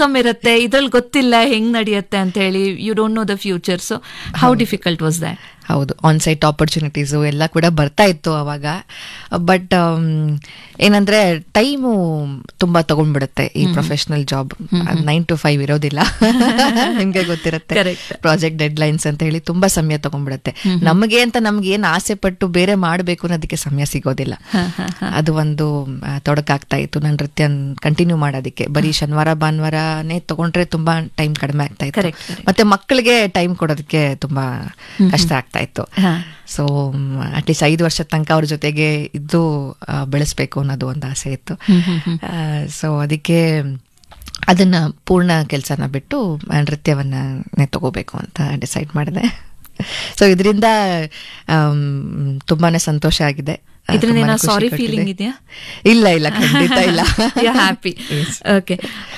Outcome ಇರುತ್ತೆ ಇದ್ರಲ್ಲಿ ಗೊತ್ತಿಲ್ಲ ಹೆಂಗ್ ನಡೆಯುತ್ತೆ ಅಂತ ಹೇಳಿ you don't know the future so how difficult was that ಹೌದು ಆನ್ ಸೈಟ್ ಆಪರ್ಚುನಿಟೀಸು ಎಲ್ಲ ಕೂಡ ಬರ್ತಾ ಇತ್ತು ಅವಾಗ ಬಟ್ ಏನಂದ್ರೆ ಟೈಮು ತುಂಬಾ ತಗೊಂಡ್ಬಿಡುತ್ತೆ ಈ professional job nine to five ಇರೋದಿಲ್ಲ ನಿಮ್ಗೆ ಗೊತ್ತಿರುತ್ತೆ Correct. ಪ್ರಾಜೆಕ್ಟ್ ಡೆಡ್ ಲೈನ್ಸ್ ಅಂತ ಹೇಳಿ ತುಂಬಾ ಸಮಯ ತಗೊಂಡ್ಬಿಡುತ್ತೆ ನಮಗೆ ಅಂತ ನಮ್ಗೆ ಏನ್ ಆಸೆ ಪಟ್ಟು ಬೇರೆ ಮಾಡಬೇಕು ಅನ್ನೋದಕ್ಕೆ ಸಮಯ ಸಿಗೋದಿಲ್ಲ ಅದು ಒಂದು ಆ, ತೊಡಕಾಗ್ತಾ ಇತ್ತು ನಾನು ನೃತ್ಯ ಕಂಟಿನ್ಯೂ ಮಾಡೋದಕ್ಕೆ ಬರೀ ಶನಿವಾರ ಭಾನುವಾರನೇ ತಗೊಂಡ್ರೆ ತುಂಬಾ ಟೈಮ್ ಕಡಿಮೆ ಆಗ್ತಾ ಇತ್ತು Correct, correct. ಮತ್ತೆ ಮಕ್ಕಳಿಗೆ ಟೈಮ್ ಕೊಡೋದಕ್ಕೆ ತುಂಬಾ ಕಷ್ಟ ಆಗ್ತಾ ಇತ್ತು ಹಾ. ಸೊ ಅಟ್ಲೀಸ್ಟ್ ಐದು ವರ್ಷದ ತನಕ ಅವ್ರ ಜೊತೆಗೆ ಇದ್ದು ಆ, ಬೆಳೆಸ್ಬೇಕು ಅನ್ನೋದು ಒಂದು ಆಸೆ ಇತ್ತು ಸೊ ಅದಕ್ಕೆ ಅದನ್ನ ಪೂರ್ಣ ಕೆಲಸನ ಬಿಟ್ಟು ಆ, ನೃತ್ಯವನ್ನ ತಗೋಬೇಕು ಅಂತ ಡಿಸೈಡ್ ಮಾಡಿದೆ ಸೊ ಇದರಿಂದ ತುಂಬಾನೇ ಸಂತೋಷ ಆಗಿದೆ ಆ, ಇದ್ರಿಂದ ತುಂಬಾನೇ ಏನೋ ಖುಷಿ ಸಾರಿ ಕೊಟ್ಟಿದೆ. ಫೀಲಿಂಗ್ ಇದೆಯಾ ಇಲ್ಲ ಇಲ್ಲ ಖಂಡಿತ ಇಲ್ಲ ಹ್ಯಾಪಿ ಓಕೆ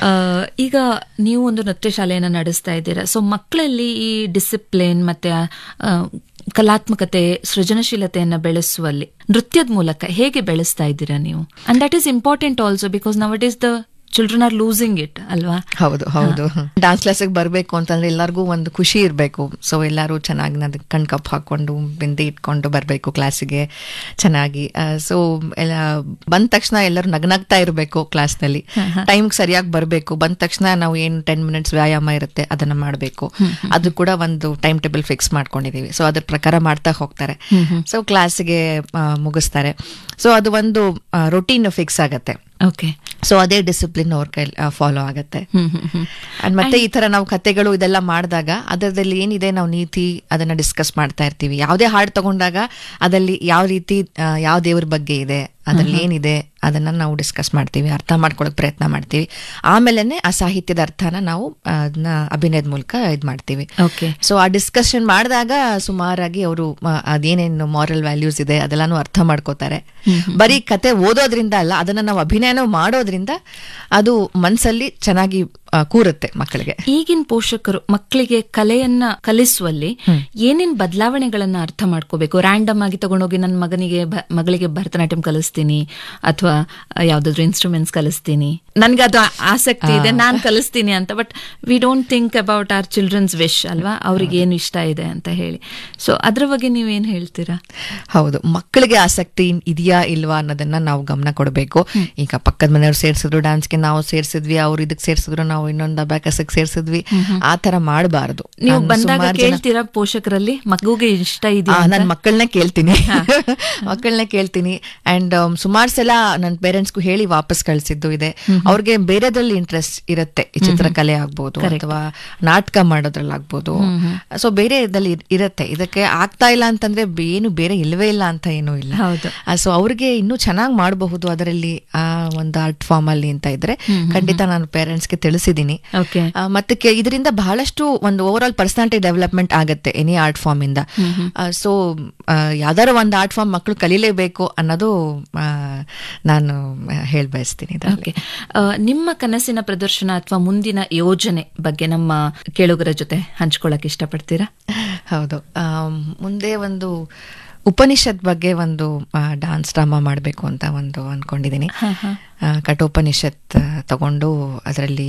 ಈಗ ನೀವು ಒಂದು ನೃತ್ಯ ಶಾಲೆಯನ್ನ ನಡೆಸ್ತಾ ಇದ್ದೀರಾ ಸೊ ಮಕ್ಕಳಲ್ಲಿ ಈ ಡಿಸಿಪ್ಲಿನ್ ಮತ್ತೆ ಆ, ಕಲಾತ್ಮಕತೆ ಸೃಜನಶೀಲತೆಯನ್ನ ಬೆಳೆಸುವಲ್ಲಿ ನೃತ್ಯದ ಮೂಲಕ ಹೇಗೆ ಬೆಳೆಸ್ತಾ ಇದ್ದೀರಾ ನೀವು and that is important also because now it is the children are losing it ಅಲ್ವಾ ಹೌದು ಹೌದು ಡಾನ್ಸ್ ಕ್ಲಾಸಿಗೆ ಬರಬೇಕು ಅಂತಂದ್ರೆ ಎಲ್ಲರಿಗೂ ಒಂದು ಖುಷಿ ಇರಬೇಕು ಸೊ ಎಲ್ಲರೂ ಚೆನ್ನಾಗಿ ನದ್ ಕಣ್ ಕಪ್ ಹಾಕೊಂಡು ಬಿಂದಿ ಇಟ್ಕೊಂಡು ಬರಬೇಕು ಕ್ಲಾಸಿಗೆ ಚೆನ್ನಾಗಿ ಸೊ ಎಲ್ಲ ಬಂದ ತಕ್ಷಣ ಎಲ್ಲರೂ ನಗ್ನಗ್ತಾ ಇರಬೇಕು ಕ್ಲಾಸ್ನಲ್ಲಿ ಟೈಮ್ ಸರಿಯಾಗಿ ಬರಬೇಕು ಬಂದ ತಕ್ಷಣ ನಾವು ಏನು ಟೆನ್ ಮಿನಿಟ್ಸ್ ವ್ಯಾಯಾಮ ಇರುತ್ತೆ ಅದನ್ನ ಮಾಡಬೇಕು ಅದು ಕೂಡ ಒಂದು ಟೈಮ್ ಟೇಬಲ್ ಫಿಕ್ಸ್ ಮಾಡ್ಕೊಂಡಿದೀವಿ ಸೊ ಅದ್ರ ಪ್ರಕಾರ ಮಾಡ್ತಾ ಹೋಗ್ತಾರೆ ಸೊ ಕ್ಲಾಸಿಗೆ ಮುಗಿಸ್ತಾರೆ ಸೊ ಅದು ಒಂದು ರೊಟೀನ್ ಫಿಕ್ಸ್ ಆಗತ್ತೆ ಓಕೆ ಸೊ ಅದೇ ಡಿಸಿಪ್ಲಿನ್ ಅವ್ರ ಕೈ ಫಾಲೋ ಆಗತ್ತೆ ಹ್ಮ್ ಹ್ಮ್ ಹ್ಮ್ ಅಂಡ್ ಮತ್ತೆ ಈ ತರ ನಾವು ಕತೆಗಳು ಇದೆಲ್ಲ ಮಾಡಿದಾಗ ಅದರಲ್ಲಿ ಏನಿದೆ ನಾವು ನೀತಿ ಅದನ್ನ ಡಿಸ್ಕಸ್ ಮಾಡ್ತಾ ಇರ್ತೀವಿ ಯಾವುದೇ ಹಾಡು ತಗೊಂಡಾಗ ಅದಲ್ಲಿ ಯಾವ ರೀತಿ ಆ, ಯಾವ ದೇವ್ರ ಬಗ್ಗೆ ಇದೆ ಅದ್ರಲ್ಲಿ ಏನಿದೆ ಅದನ್ನ ನಾವು ಡಿಸ್ಕಸ್ ಮಾಡ್ತೀವಿ ಅರ್ಥ ಮಾಡ್ಕೊಳಕ್ ಪ್ರಯತ್ನ ಮಾಡ್ತೀವಿ ಆಮೇಲೆನೆ ಆ ಸಾಹಿತ್ಯದ ಅರ್ಥನ ನಾವು ಆ, ಅದನ್ನ ಅಭಿನಯದ ಮೂಲಕ ಇದ್ ಮಾಡ್ತೀವಿ ಓಕೆ ಸೊ ಆ ಡಿಸ್ಕಷನ್ ಮಾಡಿದಾಗ ಸುಮಾರಾಗಿ ಅವರು ಅದೇನೇನು ಮಾರಲ್ ವ್ಯಾಲ್ಯೂಸ್ ಇದೆ ಅದೆಲ್ಲಾನು ಅರ್ಥ ಮಾಡ್ಕೋತಾರೆ ಬರೀ ಕತೆ ಓದೋದ್ರಿಂದ ಅಲ್ಲ ಅದನ್ನ ನಾವು ಅಭಿನಯನೂ ಮಾಡೋದ್ರಿಂದ ಅದು ಮನ್ಸಲ್ಲಿ ಚೆನ್ನಾಗಿ ಆ, ಕೂರುತ್ತೆ ಮಕ್ಕಳಿಗೆ ಈಗಿನ ಪೋಷಕರು ಮಕ್ಕಳಿಗೆ ಕಲೆಯನ್ನ ಕಲಿಸುವಲ್ಲಿ ಏನೇನ್ ಬದಲಾವಣೆಗಳನ್ನ ಅರ್ಥ ಮಾಡ್ಕೋಬೇಕು ರ್ಯಾಂಡಮ್ ಆಗಿ ತಗೊಂಡೋಗಿ ನನ್ನ ಮಗನಿಗೆ ಭ- ಮಗಳಿಗೆ ಭರತನಾಟ್ಯಂ ಕಲಿಸ್ತೀನಿ ಅಥವಾ ಯಾವ್ದಾದ್ರು ಇನ್ಸ್ಟ್ರೂಮೆಂಟ್ಸ್ ಕಲಿಸ್ತೀನಿ ನನ್ಗೆ ಅದು ಆ- ಆಸಕ್ತಿ ಇದೆ ನಾನ್ ಕಲಿಸ್ತೀನಿ ಅಂತ but we don't think about our children's wish ಅಲ್ವಾ ಅವ್ರಿಗೆ ಏನು ಇಷ್ಟ ಇದೆ ಅಂತ ಹೇಳಿ ಸೊ ಅದ್ರ ಬಗ್ಗೆ ನೀವೇನ್ ಹೇಳ್ತೀರಾ ಹೌದು ಮಕ್ಕಳಿಗೆ ಆಸಕ್ತಿ ಇದೆಯಾ ಇಲ್ವಾ ಅನ್ನೋದನ್ನ ನಾವು ಗಮನ ಕೊಡಬೇಕು ಈಗ ಪಕ್ಕದ ಮನೆಯವ್ರು ಸೇರ್ಸಿದ್ರು ಡ್ಯಾನ್ಸ್ಗೆ ನಾವು ಸೇರ್ಸಿದ್ವಿ ಅವ್ರು ಇದಕ್ಕೆ ಸೇರ್ಸಿದ್ರು ನಾವು ಇನ್ನೊಂದು ಅಬ್ಯಾಕಸಕ್ಕೆ ಸೇರ್ಸಿದ್ವಿ ಆ ತರ ಮಾಡಬಾರದು ನೀವು ಬಂದಾಗ ಕೇಳ್ತೀರಾ ಪೋಷಕರಲ್ಲಿ ಮಗುಗೆ ಇಷ್ಟ ಆ, ಇದೆಯಾ ನನ್ ಮಕ್ಕಳನ್ನ ಕೇಳ್ತೀನಿ ಮಕ್ಕಳನ್ನ ಕೇಳ್ತೀನಿ ಅಂಡ್ ಸುಮಾರು ಸಲ ನನ್ನ ಪೇರೆಂಟ್ಸ್ಗೂ ಹೇಳಿ ವಾಪಸ್ ಕಳ್ಸಿದ್ದು ಇದೆ ಅವ್ರಿಗೆ ಬೇರೆದ್ರಲ್ಲಿ ಇಂಟ್ರೆಸ್ಟ್ ಇರುತ್ತೆ ಈ ಚಿತ್ರಕಲೆ ಆಗ್ಬೋದು ಅಥವಾ ನಾಟಕ ಮಾಡೋದ್ರಲ್ಲಿ ಆಗ್ಬೋದು ಸೊ ಬೇರೆ ಇದ್ರಲ್ಲಿ ಇರ್- ಇರುತ್ತೆ ಇದಕ್ಕೆ ಆಗ್ತಾ ಇಲ್ಲ ಅಂತಂದ್ರೆ ಬೇ- ಏನು ಬೇರೆ ಇಲ್ವೇ ಇಲ್ಲ ಅಂತ ಏನೂ ಇಲ್ಲ ಹೌದು. ಸೊ ಅವ್ರಿಗೆ ಇನ್ನೂ ಚೆನ್ನಾಗಿ ಮಾಡಬಹುದು ಅದರಲ್ಲಿ ಆ ಒಂದು ಆರ್ಟ್ ಫಾರ್ಮ್ ಅಲ್ಲಿ ಅಂತ ಇದ್ರೆ ಖಂಡಿತ ನಾನು ಪೇರೆಂಟ್ಸ್ಗೆ ತಿಳಿಸಿದ್ದೀನಿ ಓಕೆ ಆ, ಮತ್ತೆ ಕೆ- ಇದರಿಂದ ಬಹಳಷ್ಟು ಒಂದು ಓವರ್ ಆಲ್ ಪರ್ಸನಾಲಿಟಿ ಡೆವಲಪ್ಮೆಂಟ್ ಆಗುತ್ತೆ ಎನಿ ಆರ್ಟ್ ಫಾರ್ಮ್ ಇಂದ ಸೊ ಯಾವ್ದಾರ ಒಂದು ಆರ್ಟ್ ಫಾರ್ಮ್ ಮಕ್ಕಳು ಕಲೀಲೇಬೇಕು ಅನ್ನೋದು ಆ, ನಾನು ಹೇಳ ಬಯಸ್ತೀನಿ ಇದ್ರಲ್ಲಿ. ಓಕೆ ಆ, ನಿಮ್ಮ ಕನಸಿನ ಪ್ರದರ್ಶನ ಅಥವಾ ಮುಂದಿನ ಯೋಜನೆ ಬಗ್ಗೆ ನಮ್ಮ ಕೇಳುಗರ ಜೊತೆ ಹಂಚ್ಕೊಳ್ಳಕ್ ಇಷ್ಟಪಡ್ತೀರಾ ಹೌದು ಆಮ್, ಮುಂದೆ ಒಂದು ಉಪನಿಷತ್ ಬಗ್ಗೆ ಒಂದು ಡಾನ್ಸ್ ಡ್ರಾಮಾ ಮಾಡಬೇಕು ಅಂತ ಒಂದು ಅನ್ಕೊಂಡಿದ್ದೀನಿ ಆ, ಕಠೋಪನಿಷತ್ ಆ, ತಗೊಂಡು ಅದರಲ್ಲಿ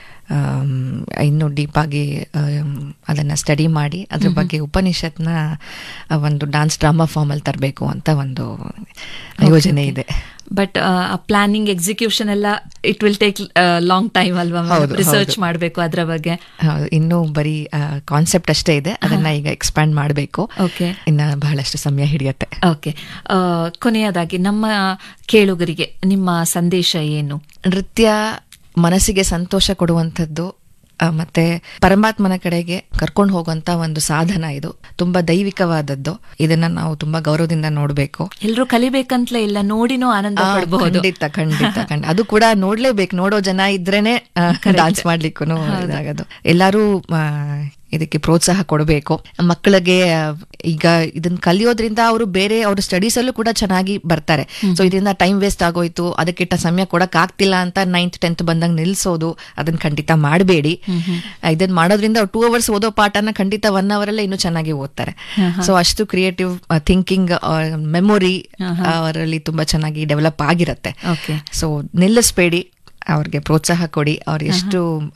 ಇನ್ನು ಡೀಪ್ ಆಗಿ ಆಮ್, ಅದನ್ನ ಸ್ಟಡಿ ಮಾಡಿ ಅದ್ರ ಬಗ್ಗೆ ಉಪನಿಷತ್ನ ಆ, ಒಂದು ಡಾನ್ಸ್ ಡ್ರಾಮಾ ಫಾರ್ಮ್ ಅಲ್ಲಿ ತರಬೇಕು ಅಂತ ಒಂದು ಯೋಜನೆ ಇದೆ ಬಟ್ ಪ್ಲಾನಿಂಗ್ ಎಕ್ಸಿಕ್ಯೂಷನ್ ಎಲ್ಲ it will take long time ಅಲ್ವಾ ಹೌದು, ರಿಸರ್ಚ್ ಹೌದು. ಮಾಡಬೇಕು ಅದ್ರ ಬಗ್ಗೆ ಹೌದು ಇನ್ನೂ ಬರೀ ಕಾನ್ಸೆಪ್ಟ್ ಅಷ್ಟೇ ಇದೆ ಅದನ್ನ ಈಗ ಎಕ್ಸ್ಪ್ಯಾಂಡ್ ಮಾಡಬೇಕು ಓಕೆ ಇನ್ನ ಬಹಳಷ್ಟು ಸಮಯ ಹಿಡಿಯತ್ತೆ ಓಕೆ ಕೊನೆಯದಾಗಿ ನಮ್ಮ ಕೇಳುಗರಿಗೆ ನಿಮ್ಮ ಸಂದೇಶ ಏನು ನೃತ್ಯ ಮನಸ್ಸಿಗೆ ಸಂತೋಷ ಕೊಡುವಂಥದ್ದು ಆ, ಮತ್ತೆ ಪರಮಾತ್ಮನ ಕಡೆಗೆ ಕರ್ಕೊಂಡು ಹೋಗುವಂತ ಒಂದು ಸಾಧನ ಇದು ತುಂಬಾ ದೈವಿಕವಾದದ್ದು ಇದನ್ನ ನಾವು ತುಂಬಾ ಗೌರವದಿಂದ ನೋಡ್ಬೇಕು ಎಲ್ರು ಕಲಿಬೇಕಂತಲೇ ಇಲ್ಲ ನೋಡಿನೂ ಆನಂದ ಆ, ಪಡಬಹುದು ಖಂಡಿತ ಖಂಡಿತ ಖಂಡಿತ ಅದು ಕೂಡ ನೋಡ್ಲೇಬೇಕು ನೋಡೋ ಜನ ಇದ್ರೇನೆ ಡಾನ್ಸ್ ಮಾಡ್ಲಿಕ್ಕೂ ಇದಾಗೋದು ಎಲ್ಲರೂ ಆ, ಇದಕ್ಕೆ ಪ್ರೋತ್ಸಾಹ ಕೊಡಬೇಕು ಮಕ್ಕಳಿಗೆ ಆ, ಈಗ ಇದನ್ನ ಕಲಿಯೋದ್ರಿಂದ ಅವರು ಬೇರೆ ಅವ್ರ ಸ್ಟಡೀಸ್ ಅಲ್ಲೂ ಕೂಡ ಚೆನ್ನಾಗಿ ಬರ್ತಾರೆ ಸೊ ಇದರಿಂದ ಟೈಮ್ ವೇಸ್ಟ್ ಆಗೋಯ್ತು ಅದಕ್ಕಿಟ್ಟ ಸಮಯ ಕೊಡಕ್ ಆಗ್ತಿಲ್ಲ ಅಂತ ನೈನ್ತ್ ಟೆಂತ್ ಬಂದಾಗ ನಿಲ್ಸೋದು ಅದನ್ನ ಖಂಡಿತ ಮಾಡಬೇಡಿ ಇದನ್ನ ಮಾಡೋದ್ರಿಂದ ಟೂ ಅವರ್ಸ್ ಓದೋ ಪಾಠನ ಖಂಡಿತ ಒನ್ ಅವರ್ ಅಲ್ಲೇ ಇನ್ನೂ ಚೆನ್ನಾಗಿ ಓದ್ತಾರೆ ಸೊ ಅಷ್ಟು ಕ್ರಿಯೇಟಿವ್ ಥಿಂಕಿಂಗ್ ಮೆಮೊರಿ ಅವರಲ್ಲಿ ತುಂಬಾ ಚೆನ್ನಾಗಿ ಡೆವಲಪ್ ಆಗಿರತ್ತೆ ಓಕೆ ಸೊ ನಿಲ್ಲಿಸ್ಬೇಡಿ ಅವ್ರಿಗೆ ಪ್ರೋತ್ಸಾಹ ಕೊಡಿ ಅವ್ರು ಎಷ್ಟು